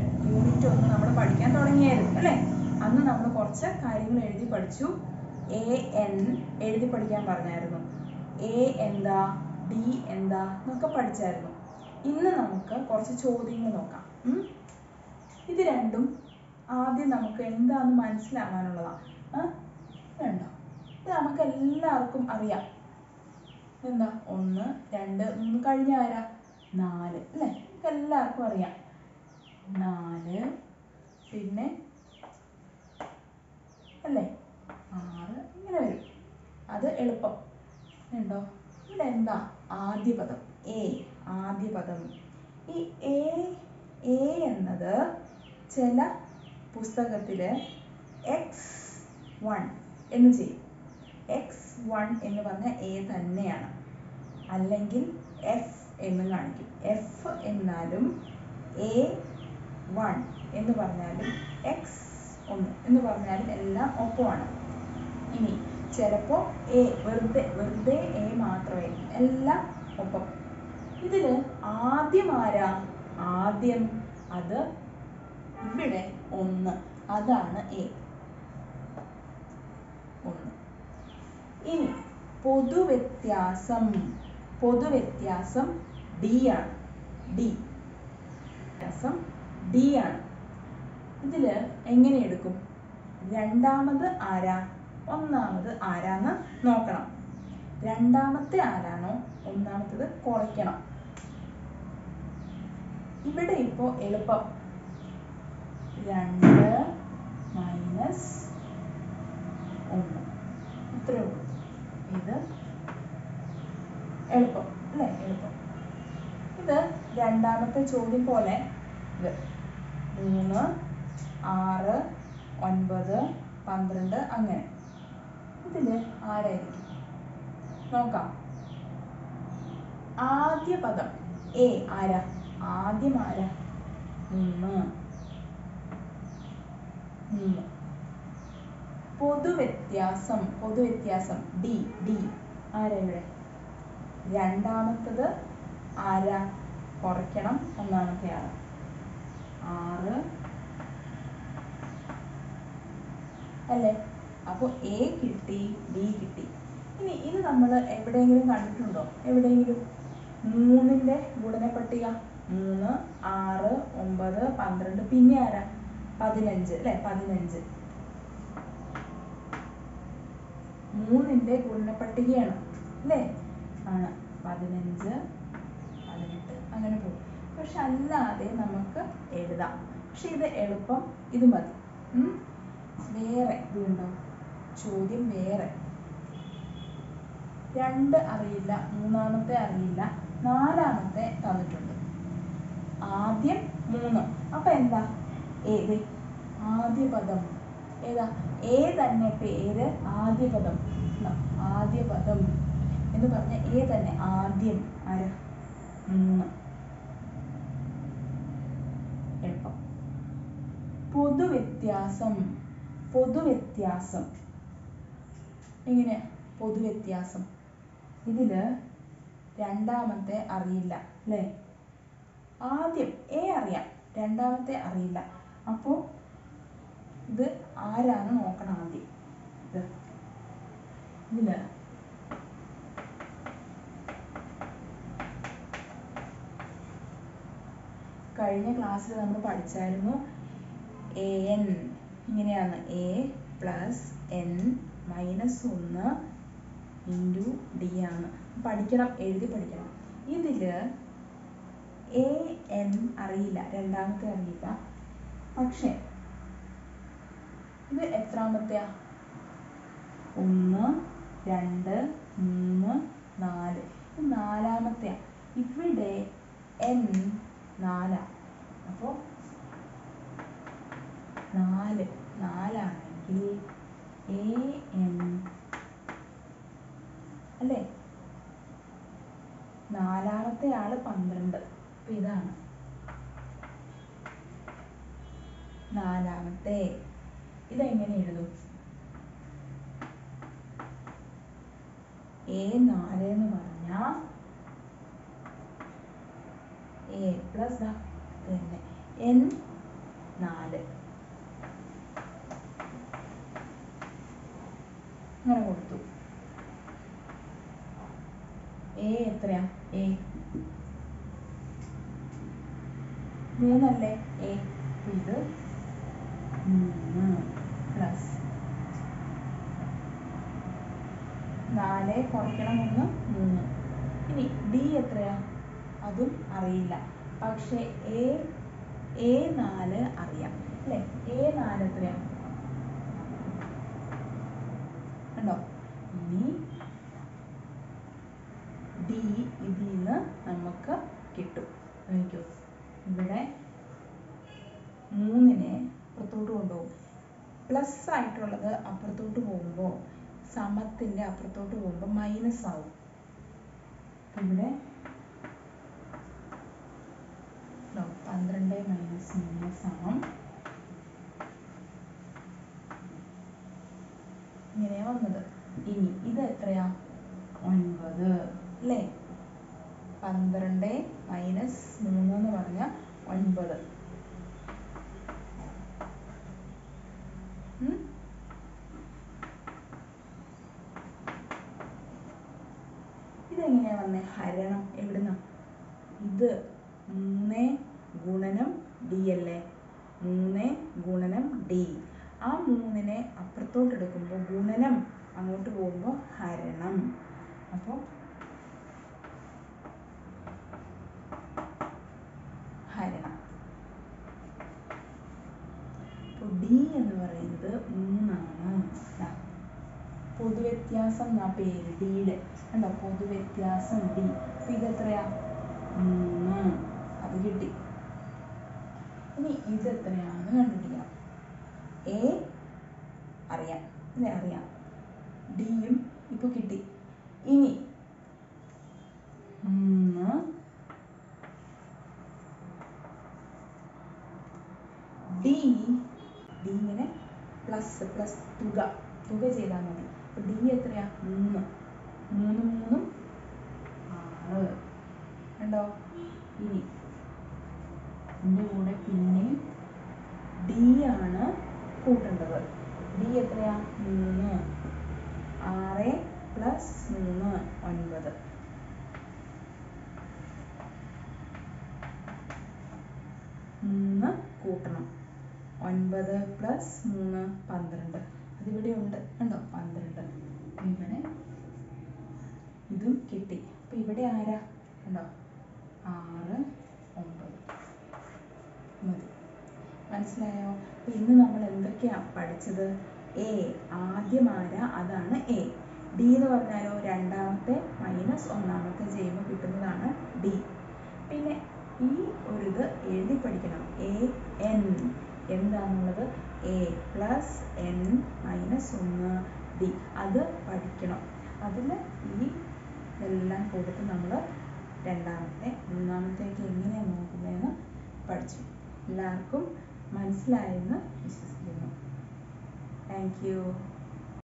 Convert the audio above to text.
Unit ഒന്ന് നമ്മൾ പഠിക്കാൻ തുടങ്ങിയായിരുന്നു അല്ലേ അന്ന് നമ്മൾ കുറച്ച് കാര്യങ്ങൾ എഴുതി പഠിച്ചു എ എൻ എഴുതി പഠിക്കാൻ പറഞ്ഞായിരുന്നു എ എന്താ ഡി എന്താ എന്നൊക്കെ പഠിച്ചായിരുന്നു ഇന്ന് നമുക്ക് കുറച്ച് ചോദ്യങ്ങൾ നോക്കാം ഉം? ഇത് രണ്ടും ആദ്യം നമുക്ക് എന്താന്ന് മനസ്സിലാവാനുള്ളതാണ് കണ്ടോ ഇത് നമുക്ക് എല്ലാവർക്കും അറിയാം എന്താ ഒന്ന് രണ്ട് മൂന്ന് കഴിഞ്ഞ ആരാ നാല് അല്ലേ നമുക്ക് എല്ലാവർക്കും അറിയാം നാല് പിന്നെ അല്ലേ ആറ് ഇങ്ങനെ വരും അത് എളുപ്പം ഉണ്ടോ ഇവിടെ എന്താ ആദ്യ പദം എ ആദ്യ പദം ഈ എ എ എന്നത് ചില പുസ്തകത്തില് എക്സ് വൺ എന്ന് ചെയ്യും എക്സ് വൺ എന്ന് പറഞ്ഞ എ തന്നെയാണ് അല്ലെങ്കിൽ എഫ് എന്ന് കാണിക്കും എഫ് എന്നാലും എ വൺ എന്ന് പറഞ്ഞാലും എക്സ് ഒന്ന് എന്ന് പറഞ്ഞാലും എല്ലാം ഒപ്പമാണ് ഇനി ചിലപ്പോൾ എ വെറുതെ വെറുതെ എ മാത്രമായിരിക്കും എല്ലാം ഒപ്പം ഇതില് ആദ്യം ആരാ ആദ്യം അത് ഇവിടെ ഒന്ന് അതാണ് എ ഒന്ന് ഇനി പൊതുവ്യത്യാസം പൊതുവ്യത്യാസം ഡി ആണ് ഡി വ്യത്യാസം ഡി ആണ് ഇതില് എങ്ങനെ എടുക്കും രണ്ടാമത് ആരാ ഒന്നാമത് ആരാന്ന് നോക്കണം രണ്ടാമത്തെ ആരാണോ ഒന്നാമത്തത് കുറയ്ക്കണം ഇവിടെ ഇപ്പോ എളുപ്പം രണ്ട് മൈനസ് ഒന്ന് ഇത്രയേ ഉള്ളൂ ഇത് എളുപ്പം അല്ലേ എളുപ്പം ഇത് രണ്ടാമത്തെ ചോദ്യം പോലെ ഇത് മൂന്ന് ആറ് ഒൻപത് പന്ത്രണ്ട് അങ്ങനെ ഇതില് ആരായിരിക്കും നോക്കാം ആദ്യ പദം എ ആരാ ആദ്യം ആരാ മൂന്ന് മൂന്ന് പൊതുവ്യത്യാസം പൊതുവ്യത്യാസം ഡി ഡി ആരാ ഇവിടെ രണ്ടാമത്തത് ആരാ കുറയ്ക്കണം ഒന്നാമത്തെ ആള് ആറ് അല്ലേ അപ്പോൾ എ കിട്ടി ഡി കിട്ടി ഇനി ഇത് നമ്മൾ എവിടെയെങ്കിലും കണ്ടിട്ടുണ്ടോ എവിടെയെങ്കിലും മൂന്നിന്റെ ഗുണനപ്പട്ടിക മൂന്ന് ആറ് ഒമ്പത് പന്ത്രണ്ട് പിന്നെ ആരാ പതിനഞ്ച് അല്ലെ പതിനഞ്ച് മൂന്നിന്റെ ഗുണനപ്പട്ടികയാണ് അല്ലേ ആണ് പതിനഞ്ച് പതിനെട്ട് അങ്ങനെ പോകും പക്ഷെ അല്ലാതെ നമുക്ക് എഴുതാം പക്ഷെ ഇത് എളുപ്പം ഇത് മതി ഉം. വേറെ ഇതുണ്ടോ ചോദ്യം വേറെ രണ്ട് അറിയില്ല മൂന്നാമത്തെ അറിയില്ല നാലാമത്തെ തന്നിട്ടുണ്ട് ആദ്യം മൂന്ന് അപ്പൊ എന്താ ഏത് ആദ്യ പദം ഏതാ ഏ തന്നെ പേര് ആദ്യ പദം ന്നാ, ആദ്യ പദം എന്ന് പറഞ്ഞ ഏ തന്നെ ആദ്യം ആരാ മൂന്ന് എളുപ്പം പൊതുവ്യത്യാസം പൊതുവ്യത്യാസം എങ്ങനെ പൊതുവ്യത്യാസം ഇതില് രണ്ടാമത്തെ അറിയില്ല അല്ലേ ആദ്യം എ അറിയാം രണ്ടാമത്തെ അറിയില്ല അപ്പോ ഇത് ആരാണ് നോക്കണം ആദ്യം ഇത് ഇതില് കഴിഞ്ഞ ക്ലാസ്സിൽ നമ്മൾ പഠിച്ചായിരുന്നു എ എൻ ഇങ്ങനെയാണ് എ പ്ലസ് എൻ മൈനസ് ഒന്ന് ഇൻറ്റു ഡി ആണ് പഠിക്കണം എഴുതി പഠിക്കണം ഇതില് എ എൻ അറിയില്ല രണ്ടാമത്തെ അറിയില്ല പക്ഷെ ഇത് എത്രാമത്തെയാ ഒന്ന് രണ്ട് മൂന്ന് നാല് ഇത് നാലാമത്തെയാ ഇവിടെ എൻ നാലാ അപ്പോ നാല് നാലാണെങ്കിൽ എ എൻ അല്ലേ നാലാമത്തെ ആള് പന്ത്രണ്ട് അപ്പൊ ഇതാണ് നാലാമത്തെ ഇതെങ്ങനെ എഴുതും എ നാല് എന്ന് പറഞ്ഞാ എ പ്ലസ് തന്നെ എൻ നാല് അങ്ങനെ കൊടുത്തു എ എത്രയാ എ മൂന്നല്ലേ എ ഇത് മൂന്ന് പ്ലസ് നാല് കുറയ്ക്കണം ഒന്ന് മൂന്ന് ഇനി ഡി എത്രയാ അതും അറിയില്ല പക്ഷെ എ എ നാല് അറിയാം അല്ലേ എ നാല് എത്രയാ കണ്ടോ ഇനി ഡി ഇതിൽ നിന്ന് നമുക്ക് കിട്ടും നോക്കൂ ഇവിടെ മൂന്നിനെ അപ്പുറത്തോട്ട് കൊണ്ടുപോകും പ്ലസ് ആയിട്ടുള്ളത് അപ്പുറത്തോട്ട് പോകുമ്പോൾ സമത്തിൻ്റെ അപ്പുറത്തോട്ട് പോകുമ്പോൾ മൈനസ് ആവും അപ്പൊ ഇവിടെ ദോ പന്ത്രണ്ട് മൈനസ് മൂന്ന് സമം ഇങ്ങനെയാ വന്നത് ഇനി ഇത് എത്രയാ ഒൻപത് അല്ലേ പന്ത്രണ്ട് മൈനസ് മൂന്ന് എന്ന് പറഞ്ഞാൽ ഒൻപത് ഉം? ഇതെങ്ങനെയാ വന്നേ ഹരണം എവിടുന്ന ഇത് മൂന്ന് ഗുണനം ഡി അല്ലേ മൂന്ന് ഗുണനം ഡി ആ മൂന്നിനെ അപ്പുറത്തോട്ട് എടുക്കുമ്പോൾ ഗുണനം അങ്ങോട്ട് പോകുമ്പോൾ ഹരണം അപ്പോൾ ഹരണം അപ്പോൾ ഡി എന്ന് പറയുന്നത് മൂന്നാണ് ദാ പൊതുവ്യത്യാസം എന്നാ പേര് ഡിയുടെ കണ്ടോ പൊതുവ്യത്യാസം ഡി അപ്പൊ ഇതെത്രയാ മൂന്ന് അത് കിട്ടി ഇനി ഇത് എത്രയാണെന്ന് കണ്ടുപിടിക്കണം എ അറിയാം അല്ലേ അറിയാം ഡിയും ഇപ്പൊ കിട്ടി ഇനി മൂന്ന് ഡി ഡി ഇങ്ങനെ പ്ലസ് പ്ലസ് തുക തുക ചെയ്താൽ മതി അപ്പൊ ഡി എത്രയാ മൂന്ന് മൂന്ന് മൂന്നും ആറ് കണ്ടോ ഇനി ഇതിൻ്റെ കൂടെ പിന്നെയും ഡി ആണ് കൂട്ടേണ്ടത് ഡി എത്രയാ മൂന്ന് ആറ് പ്ലസ് മൂന്ന് ഒൻപത് മൂന്ന് കൂട്ടണം ഒൻപത് പ്ലസ് മൂന്ന് പന്ത്രണ്ട് അതിവിടെ ഉണ്ട് കണ്ടോ പന്ത്രണ്ട് അപ്പൊ ഇവിടെ ഇതും കിട്ടി അപ്പൊ ഇവിടെ ആരാ കണ്ടോ ആറ് ഒമ്പത് മതി മനസ്സിലായോ അപ്പൊ ഇന്ന് നമ്മൾ എന്തൊക്കെയാ പഠിച്ചത് എ ആദ്യം ആരാ അതാണ് എ ഡി എന്ന് പറഞ്ഞാലോ രണ്ടാമത്തെ മൈനസ് ഒന്നാമത്തെ ചെയ്യുമ്പോൾ കിട്ടുന്നതാണ് ഡി പിന്നെ ഈ ഒരു ഇത് എഴുതി പഠിക്കണം എ എൻ എന്താണെന്നുള്ളത് എ പ്ലസ് എൻ മൈനസ് ഒന്ന് ഡി അത് പഠിക്കണം അതിൽ ഈ ഇതെല്ലാം കൊടുത്ത് നമ്മൾ രണ്ടാമത്തെ മൂന്നാമത്തേക്ക് എങ്ങനെയാണ് നോക്കുന്നതെന്ന് പഠിച്ചു എല്ലാവർക്കും മനസ്സിലായെന്ന് വിശ്വസിക്കുന്നു താങ്ക് യു